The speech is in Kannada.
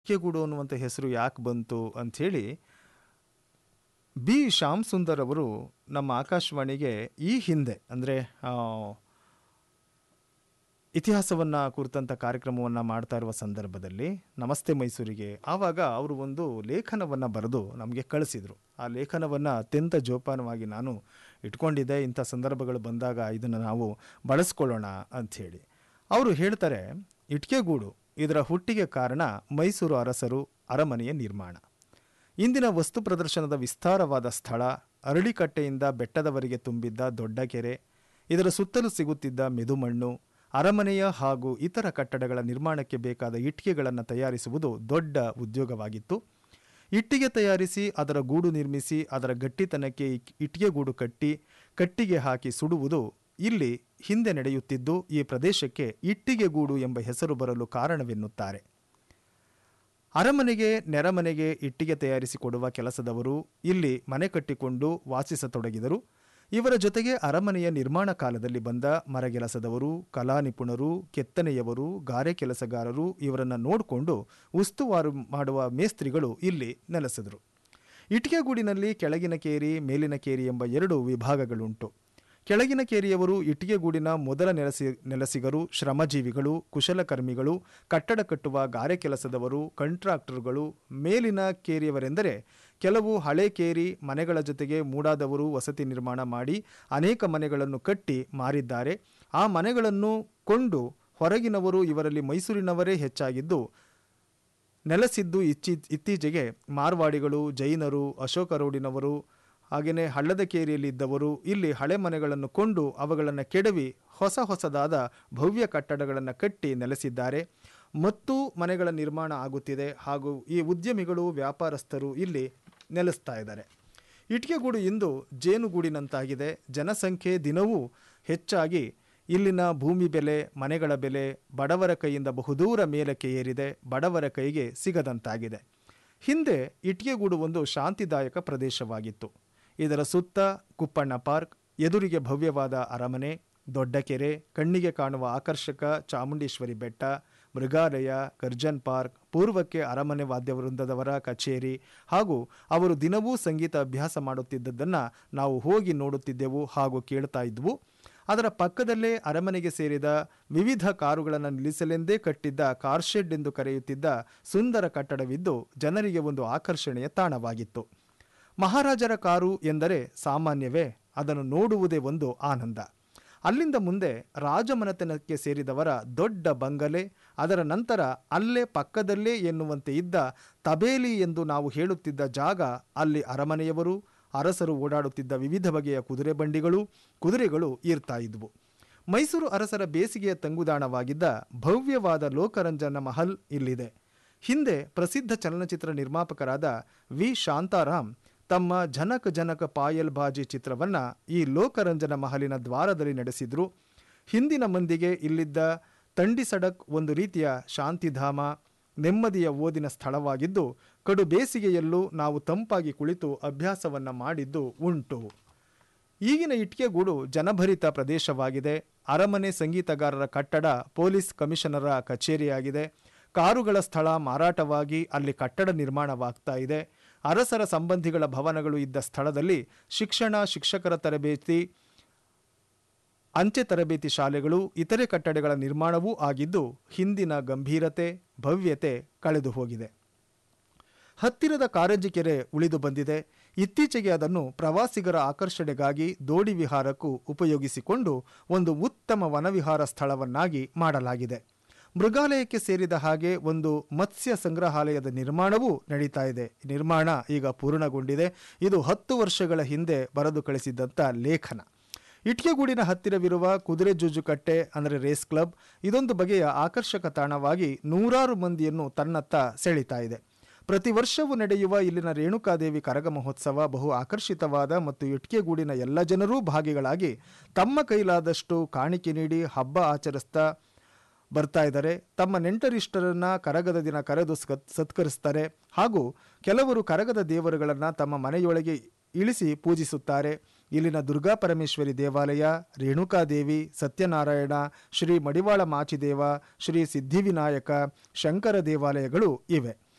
ಗೂಡು ಅನ್ನುವಂಥ ಹೆಸರು ಯಾಕೆ ಬಂತು ಅಂಥೇಳಿ ಬಿ ಶ್ಯಾಮ್ ಸುಂದರ್ ಅವರು ನಮ್ಮ ಆಕಾಶವಾಣಿಗೆ ಈ ಹಿಂದೆ ಅಂದರೆ ಇತಿಹಾಸವನ್ನು ಕುರಿತಂಥ ಕಾರ್ಯಕ್ರಮವನ್ನು ಮಾಡ್ತಾ ಇರುವ ಸಂದರ್ಭದಲ್ಲಿ ನಮಸ್ತೆ ಮೈಸೂರಿಗೆ ಆವಾಗ ಅವರು ಒಂದು ಲೇಖನವನ್ನು ಬರೆದು ನಮಗೆ ಕಳಿಸಿದರು ಆ ಲೇಖನವನ್ನು ಅತ್ಯಂತ ಜೋಪಾನವಾಗಿ ನಾನು ಇಟ್ಕೊಂಡಿದ್ದೆ ಇಂಥ ಸಂದರ್ಭಗಳು ಬಂದಾಗ ಇದನ್ನು ನಾವು ಬಳಸ್ಕೊಳ್ಳೋಣ ಅಂಥೇಳಿ ಅವರು ಹೇಳ್ತಾರೆ ಇಟ್ಕೆಗೂಡು ಇದರ ಹುಟ್ಟಿಗೆ ಕಾರಣ ಮೈಸೂರು ಅರಸರು ಅರಮನೆಯ ನಿರ್ಮಾಣ ಇಂದಿನ ವಸ್ತು ಪ್ರದರ್ಶನದ ವಿಸ್ತಾರವಾದ ಸ್ಥಳ ಅರಳಿಕಟ್ಟೆಯಿಂದ ಬೆಟ್ಟದವರೆಗೆ ತುಂಬಿದ್ದ ದೊಡ್ಡ ಕೆರೆ ಇದರ ಸುತ್ತಲೂ ಸಿಗುತ್ತಿದ್ದ ಮೆದುಮಣ್ಣು ಅರಮನೆಯ ಹಾಗೂ ಇತರ ಕಟ್ಟಡಗಳ ನಿರ್ಮಾಣಕ್ಕೆ ಬೇಕಾದ ಇಟ್ಟಿಗೆಗಳನ್ನು ತಯಾರಿಸುವುದು ದೊಡ್ಡ ಉದ್ಯೋಗವಾಗಿತ್ತು ಇಟ್ಟಿಗೆ ತಯಾರಿಸಿ ಅದರ ಗೂಡು ನಿರ್ಮಿಸಿ ಅದರ ಗಟ್ಟಿತನಕ್ಕೆ ಇಕ್- ಇಟ್ಟಿಗೆ ಗೂಡು ಕಟ್ಟಿ ಕಟ್ಟಿಗೆ ಹಾಕಿ ಸುಡುವುದು ಇಲ್ಲಿ ಹಿಂದೆ ನಡೆಯುತ್ತಿದ್ದು ಈ ಪ್ರದೇಶಕ್ಕೆ ಇಟ್ಟಿಗೆ ಗೂಡು ಎಂಬ ಹೆಸರು ಬರಲು ಕಾರಣವೆನ್ನುತ್ತಾರೆ ಅರಮನೆಗೆ ನೆರಮನೆಗೆ ಇಟ್ಟಿಗೆ ತಯಾರಿಸಿಕೊಡುವ ಕೆಲಸದವರು ಇಲ್ಲಿ ಮನೆ ಕಟ್ಟಿಕೊಂಡು ವಾಸಿಸತೊಡಗಿದರು ಇವರ ಜೊತೆಗೆ ಅರಮನೆಯ ನಿರ್ಮಾಣ ಕಾಲದಲ್ಲಿ ಬಂದ ಮರಗೆಲಸದವರು ಕಲಾ ನಿಪುಣರು ಕೆತ್ತನೆಯವರು ಗಾರೆ ಕೆಲಸಗಾರರು ಇವರನ್ನು ನೋಡಿಕೊಂಡು ಉಸ್ತುವಾರು ಮಾಡುವ ಮೇಸ್ತ್ರಿಗಳು ಇಲ್ಲಿ ನೆಲೆಸಿದರು ಇಟ್ಟಿಗೆಗೂಡಿನಲ್ಲಿ ಕೆಳಗಿನ ಕೇರಿ ಮೇಲಿನ ಕೇರಿ ಎಂಬ ಎರಡು ವಿಭಾಗಗಳುಂಟು ಕೆಳಗಿನ ಕೇರಿಯವರು ಇಟ್ಟಿಗೆಗೂಡಿನ ಮೊದಲ ನೆಲಸಿ ನೆಲಸಿಗರು ಶ್ರಮಜೀವಿಗಳು ಕುಶಲಕರ್ಮಿಗಳು ಕಟ್ಟಡ ಕಟ್ಟುವ ಗಾರೆ ಕೆಲಸದವರು ಕಾಂಟ್ರಾಕ್ಟರ್ಗಳು ಮೇಲಿನ ಕೇರಿಯವರೆಂದರೆ ಕೆಲವು ಹಳೆ ಕೇರಿ ಮನೆಗಳ ಜೊತೆಗೆ ಮೂಡಾದವರು ವಸತಿ ನಿರ್ಮಾಣ ಮಾಡಿ ಅನೇಕ ಮನೆಗಳನ್ನು ಕಟ್ಟಿ ಮಾರಿದ್ದಾರೆ ಆ ಮನೆಗಳನ್ನು ಕೊಂಡು ಹೊರಗಿನವರು ಇವರಲ್ಲಿ ಮೈಸೂರಿನವರೇ ಹೆಚ್ಚಾಗಿದ್ದು ನೆಲೆಸಿದ್ದು ಇಚ್ಚಿ ಇತ್ತೀಚೆಗೆ ಮಾರ್ವಾಡಿಗಳು ಜೈನರು ಅಶೋಕ ರೋಡಿನವರು ಹಾಗೆಯೇ ಹಳ್ಳದ ಕೇರಿಯಲ್ಲಿ ಇದ್ದವರು ಇಲ್ಲಿ ಹಳೆ ಮನೆಗಳನ್ನು ಕೊಂಡು ಅವುಗಳನ್ನು ಕೆಡವಿ ಹೊಸ ಹೊಸದಾದ ಭವ್ಯ ಕಟ್ಟಡಗಳನ್ನು ಕಟ್ಟಿ ನೆಲೆಸಿದ್ದಾರೆ ಮತ್ತು ಮನೆಗಳ ನಿರ್ಮಾಣ ಆಗುತ್ತಿದೆ ಹಾಗೂ ಈ ಉದ್ಯಮಿಗಳು ವ್ಯಾಪಾರಸ್ಥರು ಇಲ್ಲಿ ನೆಲೆಸ್ತಾ ಇದ್ದಾರೆ ಇಟ್ಟಿಗೆಗೂಡು ಇಂದು ಜೇನುಗೂಡಿನಂತಾಗಿದೆ ಜನಸಂಖ್ಯೆ ದಿನವೂ ಹೆಚ್ಚಾಗಿ ಇಲ್ಲಿನ ಭೂಮಿ ಬೆಲೆ ಮನೆಗಳ ಬೆಲೆ ಬಡವರ ಕೈಯಿಂದ ಬಹುದೂರ ಮೇಲಕ್ಕೆ ಏರಿದೆ ಬಡವರ ಕೈಗೆ ಸಿಗದಂತಾಗಿದೆ ಹಿಂದೆ ಇಟ್ಟಿಗೆಗೂಡು ಒಂದು ಶಾಂತಿದಾಯಕ ಪ್ರದೇಶವಾಗಿತ್ತು ಇದರ ಸುತ್ತ ಕುಪ್ಪಣ್ಣ ಪಾರ್ಕ್ ಎದುರಿಗೆ ಭವ್ಯವಾದ ಅರಮನೆ ದೊಡ್ಡ ಕೆರೆ ಕಣ್ಣಿಗೆ ಕಾಣುವ ಆಕರ್ಷಕ ಚಾಮುಂಡೇಶ್ವರಿ ಬೆಟ್ಟ ಮೃಗಾಲಯ ಗರ್ಜನ್ ಪಾರ್ಕ್ ಪೂರ್ವಕ್ಕೆ ಅರಮನೆ ವಾದ್ಯವೃಂದದವರ ಕಚೇರಿ ಹಾಗೂ ಅವರು ದಿನವೂ ಸಂಗೀತ ಅಭ್ಯಾಸ ಮಾಡುತ್ತಿದ್ದದ್ದನ್ನು ನಾವು ಹೋಗಿ ನೋಡುತ್ತಿದ್ದೆವು ಹಾಗೂ ಕೇಳ್ತಾ ಇದ್ವು ಅದರ ಪಕ್ಕದಲ್ಲೇ ಅರಮನೆಗೆ ಸೇರಿದ ವಿವಿಧ ಕಾರುಗಳನ್ನು ನಿಲ್ಲಿಸಲೆಂದೇ ಕಟ್ಟಿದ್ದ ಕಾರ್ ಶೆಡ್ ಎಂದು ಕರೆಯುತ್ತಿದ್ದ ಸುಂದರ ಕಟ್ಟಡವಿದ್ದು ಜನರಿಗೆ ಒಂದು ಆಕರ್ಷಣೆಯ ತಾಣವಾಗಿತ್ತು ಮಹಾರಾಜರ ಕಾರು ಎಂದರೆ ಸಾಮಾನ್ಯವೇ ಅದನ್ನು ನೋಡುವುದೇ ಒಂದು ಆನಂದ ಅಲ್ಲಿಂದ ಮುಂದೆ ರಾಜಮನೆತನಕ್ಕೆ ಸೇರಿದವರ ದೊಡ್ಡ ಬಂಗಲೆ ಅದರ ನಂತರ ಅಲ್ಲೇ ಪಕ್ಕದಲ್ಲೇ ಎನ್ನುವಂತೆ ಇದ್ದ ತಬೇಲಿ ಎಂದು ನಾವು ಹೇಳುತ್ತಿದ್ದ ಜಾಗ ಅಲ್ಲಿ ಅರಮನೆಯವರು ಅರಸರು ಓಡಾಡುತ್ತಿದ್ದ ವಿವಿಧ ಬಗೆಯ ಕುದುರೆ ಬಂಡಿಗಳು ಕುದುರೆಗಳು ಇರ್ತಾ ಇದ್ವು ಮೈಸೂರು ಅರಸರ ಬೇಸಿಗೆಯ ತಂಗುದಾಣವಾಗಿದ್ದ ಭವ್ಯವಾದ ಲೋಕರಂಜನ ಮಹಲ್ ಇಲ್ಲಿದೆ ಹಿಂದೆ ಪ್ರಸಿದ್ಧ ಚಲನಚಿತ್ರ ನಿರ್ಮಾಪಕರಾದ ವಿ ಶಾಂತಾರಾಮ್ ತಮ್ಮ ಜನಕ ಜನಕ ಪಾಯಲ್ ಬಾಜಿ ಚಿತ್ರವನ್ನ ಈ ಲೋಕರಂಜನ ಮಹಲಿನ ದ್ವಾರದಲ್ಲಿ ನಡೆಸಿದ್ರು ಹಿಂದಿನ ಮಂದಿಗೆ ಇಲ್ಲಿದ್ದ ತಂಡಿ ಸಡಕ್ ಒಂದು ರೀತಿಯ ಶಾಂತಿಧಾಮ ನೆಮ್ಮದಿಯ ಓದಿನ ಸ್ಥಳವಾಗಿದ್ದು ಕಡು ಬೇಸಿಗೆಯಲ್ಲೂ ನಾವು ತಂಪಾಗಿ ಕುಳಿತು ಅಭ್ಯಾಸವನ್ನ ಮಾಡಿದ್ದು ಉಂಟು ಈಗಿನ ಇಟ್ಟಿಗೆಗೂಡು ಜನಭರಿತ ಪ್ರದೇಶವಾಗಿದೆ ಅರಮನೆ ಸಂಗೀತಗಾರರ ಕಟ್ಟಡ ಪೊಲೀಸ್ ಕಮಿಷನರ ಕಚೇರಿಯಾಗಿದೆ ಕಾರುಗಳ ಸ್ಥಳ ಮಾರಾಟವಾಗಿ ಅಲ್ಲಿ ಕಟ್ಟಡ ನಿರ್ಮಾಣವಾಗ್ತಾ ಇದೆ ಅರಸರ ಸಂಬಂಧಿಗಳ ಭವನಗಳು ಇದ್ದ ಸ್ಥಳದಲ್ಲಿ ಶಿಕ್ಷಣ ಶಿಕ್ಷಕರ ತರಬೇತಿ ಅಂಚೆ ತರಬೇತಿ ಶಾಲೆಗಳು ಇತರೆ ಕಟ್ಟಡಗಳ ನಿರ್ಮಾಣವೂ ಆಗಿದ್ದು ಹಿಂದಿನ ಗಂಭೀರತೆ ಭವ್ಯತೆ ಕಳೆದು ಹೋಗಿದೆ ಹತ್ತಿರದ ಕಾರಂಜಿ ಕೆರೆ ಉಳಿದು ಬಂದಿದೆ ಇತ್ತೀಚೆಗೆ ಅದನ್ನು ಪ್ರವಾಸಿಗರ ಆಕರ್ಷಣೆಗಾಗಿ ದೋಡಿ ವಿಹಾರಕ್ಕೂ ಉಪಯೋಗಿಸಿಕೊಂಡು ಒಂದು ಉತ್ತಮ ವನವಿಹಾರ ಸ್ಥಳವನ್ನಾಗಿ ಮಾಡಲಾಗಿದೆ ಮೃಗಾಲಯಕ್ಕೆ ಸೇರಿದ ಹಾಗೆ ಒಂದು ಮತ್ಸ್ಯ ಸಂಗ್ರಹಾಲಯದ ನಿರ್ಮಾಣವೂ ನಡೀತಾ ಇದೆ ನಿರ್ಮಾಣ ಈಗ ಪೂರ್ಣಗೊಂಡಿದೆ ಇದು ಹತ್ತು ವರ್ಷಗಳ ಹಿಂದೆ ಬರೆದು ಕಳಿಸಿದ್ದಂಥ ಲೇಖನ ಇಟ್ಕೆಗೂಡಿನ ಹತ್ತಿರವಿರುವ ಕುದುರೆ ಜೂಜುಕಟ್ಟೆ ಅಂದರೆ ರೇಸ್ ಕ್ಲಬ್ ಇದೊಂದು ಬಗೆಯ ಆಕರ್ಷಕ ತಾಣವಾಗಿ ನೂರಾರು ಮಂದಿಯನ್ನು ತನ್ನತ್ತ ಸೆಳೀತಾ ಇದೆ ಪ್ರತಿ ವರ್ಷವೂ ನಡೆಯುವ ಇಲ್ಲಿನ ರೇಣುಕಾದೇವಿ ಕರಗ ಮಹೋತ್ಸವ ಬಹು ಆಕರ್ಷಿತವಾದ ಮತ್ತು ಇಟ್ಕೆಗೂಡಿನ ಎಲ್ಲ ಜನರೂ ಭಾಗಿಗಳಾಗಿ ತಮ್ಮ ಕೈಲಾದಷ್ಟು ಕಾಣಿಕೆ ನೀಡಿ ಹಬ್ಬ ಆಚರಿಸ್ತಾ ಬರ್ತಾ ಇದ್ದಾರೆ ತಮ್ಮ ನೆಂಟರಿಷ್ಟರನ್ನ ಕರಗದ ದಿನ ಕರೆದು ಸತ್- ಸತ್ಕರಿಸ್ತಾರೆ ಹಾಗೂ ಕೆಲವರು ಕರಗದ ದೇವರುಗಳನ್ನು ತಮ್ಮ ಮನೆಯೊಳಗೆ ಇಳಿಸಿ ಪೂಜಿಸುತ್ತಾರೆ ಇಲ್ಲಿನ ದುರ್ಗಾ ಪರಮೇಶ್ವರಿ ದೇವಾಲಯ ರೇಣುಕಾದೇವಿ ಸತ್ಯನಾರಾಯಣ ಶ್ರೀ ಮಡಿವಾಳ ಮಾಚಿದೇವ ಶ್ರೀ ಸಿದ್ಧಿವಿನಾಯಕ ಶಂಕರ ದೇವಾಲಯಗಳು ಇವೆ